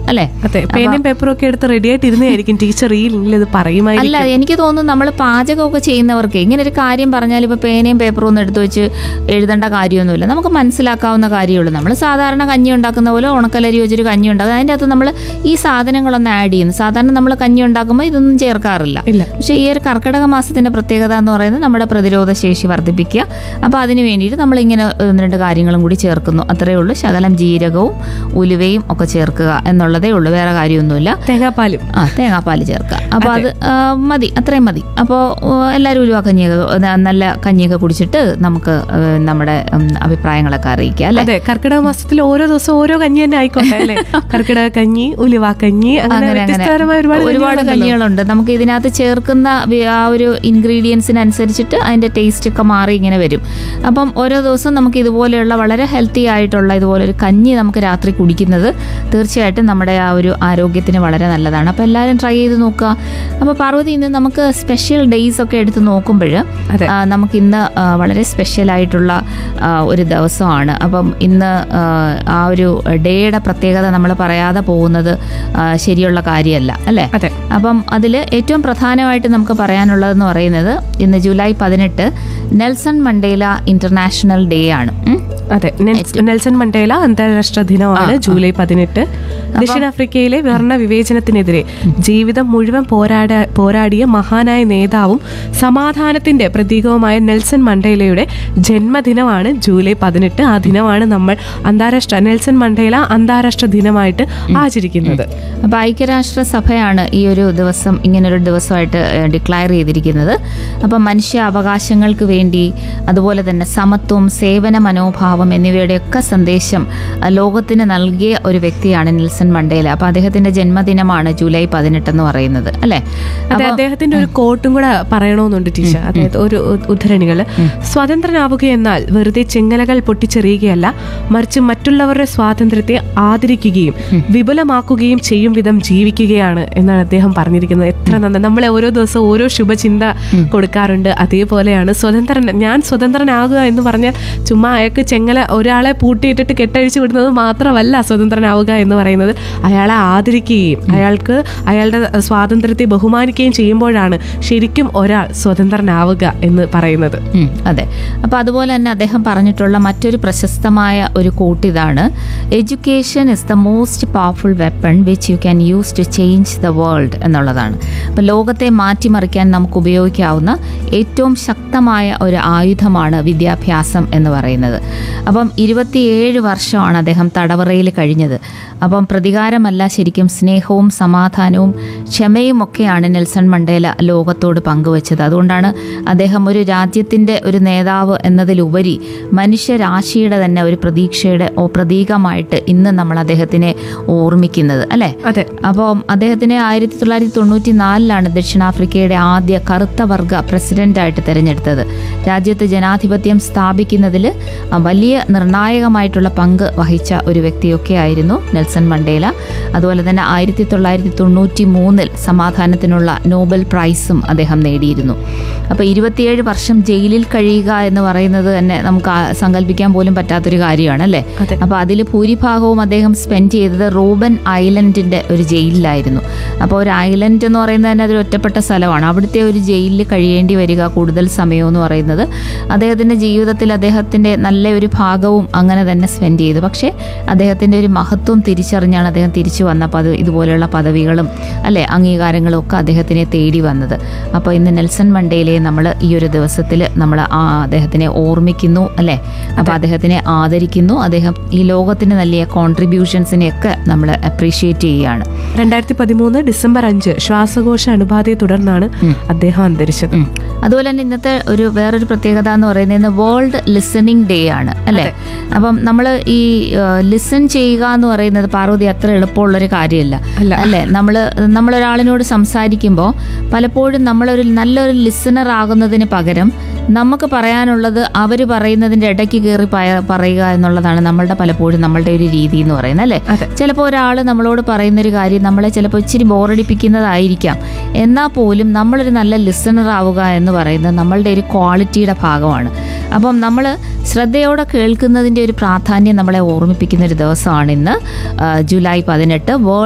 അല്ലേ അതെ പേനയും പേപ്പറും ഒക്കെ എടുത്ത് റെഡി ആയിട്ട് ഇരുന്നായിരിക്കും ടീച്ചർ ഈ ലിങ്കിൽ ഇത് പറയുമായിരിക്കും അല്ല എനിക്ക് തോന്നുന്നു നമ്മൾ പാചകമൊക്കെ ചെയ്യുന്നവർക്ക് ഇങ്ങനെ ഒരു കാര്യം പറഞ്ഞാൽ ഇപ്പോൾ പേനയും പേപ്പറും ഒന്നും എടുത്തു വെച്ച് എഴുതേണ്ട കാര്യമൊന്നുമില്ല നമുക്ക് മനസ്സിലാക്കാവുന്ന കാര്യമുള്ളൂ നമ്മൾ സാധാരണ കഞ്ഞി ഉണ്ടാക്കുന്ന പോലെ ഉണക്കലരി വെച്ചൊരു കഞ്ഞി ഉണ്ടാക്കും അതിൻ്റെ അകത്ത് നമ്മൾ ഈ സാധനങ്ങളൊന്നും ആഡ് ചെയ്യുന്നു സാധാരണ നമ്മൾ കഞ്ഞി ഉണ്ടാക്കുമ്പോൾ ഇതൊന്നും ചേർക്കാറില്ല ഇല്ല പക്ഷേ ഈ ഒരു കർക്കിടക മാസത്തിന്റെ പ്രത്യേകത എന്ന് പറയുന്നത് നമ്മുടെ പ്രതിരോധ ശേഷി വർദ്ധിപ്പിക്കുക അപ്പോൾ അതിന് വേണ്ടിയിട്ട് നമ്മളിങ്ങനെ ഒന്ന് രണ്ട് കാര്യങ്ങളും കൂടി ചേർക്കുന്നു അത്രയേ ഉള്ളൂ ശകലം ജീരകവും ഉലുവയും ഒക്കെ ചേർക്കുക എന്നുള്ളതേ ഉള്ളൂ വേറെ കാര്യമൊന്നുമില്ല തേങ്ങാപ്പാലും ആ തേങ്ങാപ്പാൽ ചേർക്കുക അപ്പോൾ അത് ആ, മതി അത്രയും മതി അപ്പോൾ എല്ലാവരും ഉലുവ കഞ്ഞിയൊക്കെ ന- നല്ല കഞ്ഞിയൊക്കെ കുടിച്ചിട്ട് നമുക്ക് ആ, നമ്മുടെ ഉം, അഭിപ്രായങ്ങളൊക്കെ അറിയിക്കുക അല്ലേ അതെ കർക്കിടക മാസത്തിൽ ഓരോ ദിവസം ഓരോ കഞ്ഞി തന്നെ ആയിക്കോട്ടെ അല്ലേ കർക്കിടക കഞ്ഞി ഉലുവ കഞ്ഞി അങ്ങനെ അങ്ങനെ അങ്ങനെ വ്യത്യസ്തപരമായ ഒരുപാട് ഒരുപാട് കഞ്ഞികളുണ്ടല്ലോ. കഞ്ഞികളുണ്ട് നമുക്ക് ഇതിനകത്ത് ചേർക്കുന്ന വി- ആ ഒരു ഇൻഗ്രീഡിയൻസിനനുസരിച്ചിട്ട് അതിന്റെ ടേസ്റ്റ് ഒക്കെ മാറി ഇങ്ങനെ വരും അപ്പം ഓരോ ദിവസവും നമുക്ക് ഇതുപോലെയുള്ള വളരെ ഹെൽത്തി ആയിട്ടുള്ള ഇതുപോലെ ഒരു കഞ്ഞി നമുക്ക് രാത്രി കുടിക്കുന്നത് തീർച്ചയായിട്ടും നമ്മുടെ ആ ഒരു ആരോഗ്യത്തിന് വളരെ നല്ലതാണ് അപ്പോൾ എല്ലാവരും ട്രൈ ചെയ്ത് നോക്കുക അപ്പോൾ പാർവതി ഇന്ന് നമുക്ക് സ്പെഷ്യൽ ഡേയ്സ് ഒക്കെ എടുത്ത് നോക്കുമ്പോൾ അതെ. നമുക്ക് ഇന്ന് ആ, വളരെ സ്പെഷ്യൽ ആയിട്ടുള്ള ആ, ഒരു ദിവസമാണ് അപ്പം ഇന്ന് ആ, ആ ഒരു ഡേയുടെ പ്രത്യേകത നമ്മൾ പറയാതെ പോകുന്നത് ആ, ശരിയുള്ള കാര്യമല്ല അല്ലേ അതെ അപ്പം അതിൽ ഏറ്റവും പ്രധാനമായിട്ട് നമുക്ക് പറയാനുള്ളതെന്ന് പറയുന്നത് ഇന്ന് ജൂലൈ പതിനെട്ട് നെൽസൺ മണ്ടേല ഇന്റർനാഷണൽ ഡേ ആണ് ഉം. അതെ നെൽസ്- നെൽസൺ മണ്ടേല അന്താരാഷ്ട്ര ദിനമാണ് ജൂലൈ പതിനെട്ട് ദക്ഷിണാഫ്രിക്കയിലെ വർണ്ണ വിവേചനത്തിനെതിരെ ജീവിതം മുഴുവൻ പോരാട പോരാടിയ മഹാനായ നേതാവും സമാധാനത്തിന്റെ പ്രതീകവുമായ നെൽസൺ മണ്ടേലയുടെ ജന്മദിനമാണ് ജൂലൈ പതിനെട്ട് ആ ദിനമാണ് നമ്മൾ അന്താരാഷ്ട്ര നെൽസൺ മണ്ടേല അന്താരാഷ്ട്ര ദിനമായിട്ട് ആചരിക്കുന്നത് അപ്പോൾ ഐക്യരാഷ്ട്ര സഭയാണ് ഈ ഒരു ദിവസം ഇങ്ങനൊരു ദിവസമായിട്ട് ഡിക്ലയർ ചെയ്തിരിക്കുന്നത് അപ്പം മനുഷ്യ അവകാശങ്ങൾക്ക് വേണ്ടി അതുപോലെ തന്നെ സമത്വം സേവന മനോഭാവം എന്നിവയുടെയൊക്കെ സന്ദേശം ആ, ലോകത്തിന് നൽകിയ ഒരു വ്യക്തിയാണ് നെൽസൺ മണ്ടേല അപ്പോൾ അദ്ദേഹത്തിന്റെ ജന്മദിനമാണ് ജൂലൈ പതിനെട്ട് എന്ന് പറയുന്നത് അല്ലേ അതെ അദ്ദേഹത്തിന്റെ ഒരു കോട്ടും കൂടെ പറയണമെന്നുണ്ട് ടീച്ചർ അതായത് ഒരു ഉ- ഉദ്ധരണികള് സ്വതന്ത്രനാവുക എന്നാൽ വെറുതെ ചെങ്ങലകൾ പൊട്ടിച്ചെറിയുകയല്ല മറിച്ച് മറ്റുള്ളവരുടെ സ്വാതന്ത്ര്യത്തെ ആദരിക്കുകയും വിപുലമാക്കുകയും ചെയ്യും വിധം ജീവിക്കുകയാണ് എന്നാണ് അദ്ദേഹം പറഞ്ഞിരിക്കുന്നത് എത്ര നന്ദി നമ്മളെ ഓരോ ദിവസവും ഓരോ ശുഭചിന്ത കൊടുക്കാറുണ്ട് അതേപോലെയാണ് സ്വതന്ത്രൻ ഞാൻ സ്വതന്ത്രനാകുക എന്ന് പറഞ്ഞാൽ ചുമ്മാ അയാൾക്ക് ചെങ്ങല ഒരാളെ പൂട്ടിയിട്ടിട്ട് കെട്ടഴിച്ചു വിടുന്നത് മാത്രമല്ല സ്വതന്ത്രനാവുക എന്ന് പറയുന്നത് അയാളെ ആദരിക്കുകയും അയാൾക്ക് അയാളുടെ സ്വാതന്ത്ര്യത്തെ ബഹുമാനിക്കുകയും ചെയ്യുമ്പോഴാണ് ശരിക്കും ഒരാൾ സ്വതന്ത്രനാവുക എന്ന് പറയുന്നത് ഉം, അതെ അപ്പോൾ അതുപോലെ തന്നെ അദ്ദേഹം പറഞ്ഞിട്ടുള്ള മറ്റൊരു പ്രശസ്തമായ ഒരു കോട്ട് ഇതാണ് education is the most powerful weapon which you can use to change the world എന്നുള്ളതാണ് അപ്പോൾ ലോകത്തെ മാറ്റിമറിക്കാൻ നമുക്ക് ഉപയോഗിക്കാവുന്ന ഏറ്റവും ശക്തമായ ഒരു ആയുധമാണ് വിദ്യാഭ്യാസം എന്ന് പറയുന്നത് അപ്പം ഇരുപത്തിയേഴ് വർഷമാണ് അദ്ദേഹം തടവറയിൽ കഴിഞ്ഞത് അപ്പം പ്രതികാരമല്ല ശരിക്കും സ്നേഹവും സമാധാനവും ക്ഷമയും ഒക്കെയാണ് നെൽസൺ മണ്ടേല ലോകത്തോട് പങ്കുവച്ചത് അതുകൊണ്ടാണ് അദ്ദേഹം ഒരു രാജ്യത്തിൻ്റെ ഒരു നേതാവ് എന്നതിലുപരി മനുഷ്യരാശിയുടെ തന്നെ ഒരു പ്രതീക്ഷയുടെ ഓ പ്രതീകമായിട്ട് ഇന്ന് നമ്മൾ അദ്ദേഹത്തിനെ ഓർമ്മിക്കുന്നത് അല്ലേ അതെ അപ്പം അദ്ദേഹത്തിനെ ആയിരത്തി തൊള്ളായിരത്തി തൊണ്ണൂറ്റി നാലിലാണ് ദക്ഷിണാഫ്രിക്കയുടെ ആദ്യ കറുത്ത വർഗ പ്രസിഡന്റായിട്ട് തിരഞ്ഞെടുത്തത് രാജ്യത്ത് ജനാധിപത്യം സ്ഥാപിക്കുന്നതിൽ വലിയ നിർണായകമായിട്ടുള്ള പങ്ക് വഹിച്ച ഒരു വ്യക്തിയൊക്കെ ആയിരുന്നു നെൽസൺ മണ്ടേല അതുപോലെ തന്നെ ആയിരത്തി തൊള്ളായിരത്തി തൊണ്ണൂറ്റി മൂന്നിൽ സമാധാനത്തിനുള്ള നോബൽ പ്രൈസും അദ്ദേഹം നേടിയിരുന്നു അപ്പോൾ ഇരുപത്തിയേഴ് വർഷം ജയിലിൽ കഴിയുക എന്ന് പറയുന്നത് തന്നെ നമുക്ക് ആ- സങ്കല്പിക്കാൻ പോലും പറ്റാത്തൊരു കാര്യമാണ് അല്ലേ അതെ. അപ്പോൾ അതിൽ ഭൂരിഭാഗവും അദ്ദേഹം സ്പെൻഡ് ചെയ്തത് റൂബൻ ഐലൻഡിൻ്റെ ഒരു ജയിലിലായിരുന്നു അപ്പോൾ ഒരു ഐലൻഡ് എന്ന് പറയുന്നത് തന്നെ അതൊരു ഒറ്റപ്പെട്ട സ്ഥലമാണ് അവിടുത്തെ ഒരു ജയിലിൽ കഴിയേണ്ടി വരിക കൂടുതൽ സമയം എന്ന് പറയുന്നത് അദ്ദേഹത്തിൻ്റെ ജീവിതത്തിൽ അദ്ദേഹത്തിൻ്റെ നല്ല ഒരു ഭാഗവും അങ്ങനെ തന്നെ സ്പെൻഡ് ചെയ്തു പക്ഷേ അദ്ദേഹത്തിൻ്റെ ഒരു മഹത്വം തിരിച്ചറിഞ്ഞാണ് അദ്ദേഹം തിരിച്ചു വന്നപ്പോൾ അത് ഇതുപോലെയുള്ള പദവികളും അല്ലേ അംഗീകാരങ്ങളും ഒക്കെ അദ്ദേഹത്തിനെ തേടി വന്നത് അപ്പോൾ ഇന്ന് നെൽസൺ മണ്ടേലയെ നമ്മൾ ഈ ഒരു ദിവസത്തിൽ നമ്മൾ ആ അദ്ദേഹത്തിനെ ഓർമ്മിക്കുന്നു അല്ലേ അപ്പോൾ അദ്ദേഹത്തിനെ ആദരിക്കുന്നു അദ്ദേഹം ഈ ലോകത്തിന് നൽകിയ കോൺട്രിബ്യൂഷൻസിനെയൊക്കെ നമ്മൾ അപ്രീഷിയേറ്റ് ചെയ്യുകയാണ് രണ്ടായിരത്തി പതിമൂന്ന് ഡിസംബർ അഞ്ച് ശ്വാസകോശ അണുബാധയെ തുടർന്നാണ് അദ്ദേഹം അന്തരിച്ചത് ഉം. അതുപോലെ തന്നെ ഇന്നത്തെ ഒരു വേറൊരു പ്രത്യേകത എന്ന് പറയുന്നത് ഇന്ന് വേൾഡ് ലിസണിങ് ഡേ ആണ് അല്ലേ അപ്പം നമ്മൾ ഈ ലിസൺ ചെയ്യുക എന്ന് പറയുന്നത് പാർവതി അത്ര എളുപ്പമുള്ളൊരു കാര്യമല്ല അല്ല. അല്ലേ നമ്മൾ നമ്മളൊരാളിനോട് സംസാരിക്കുമ്പോൾ പലപ്പോഴും നമ്മളൊരു നല്ലൊരു ലിസണർ ആകുന്നതിന് പകരം നമുക്ക് പറയാനുള്ളത് അവർ പറയുന്നതിൻ്റെ ഇടയ്ക്ക് കയറി പയ- പറയുക എന്നുള്ളതാണ് നമ്മളുടെ പലപ്പോഴും നമ്മളുടെ ഒരു രീതി എന്ന് പറയുന്നത് അല്ലേ അതെ. ചിലപ്പോൾ ഒരാൾ നമ്മളോട് പറയുന്നൊരു കാര്യം നമ്മളെ ചിലപ്പോൾ ഇച്ചിരി ബോറടിപ്പിക്കുന്നതായിരിക്കാം എന്നാൽ പോലും നമ്മളൊരു നല്ല ലിസണർ ആവുക എന്ന് പറയുന്നത് നമ്മളുടെ ഒരു ക്വാളിറ്റിയുടെ ഭാഗമാണ് അപ്പം നമ്മൾ ശ്രദ്ധയോടെ കേൾക്കുന്നതിൻ്റെ ഒരു പ്രാധാന്യം നമ്മളെ ഓർമ്മിപ്പിക്കുന്ന ഒരു ദിവസമാണ് ഇന്ന് ആ, ജൂലൈ പതിനെട്ട് വേൾഡ്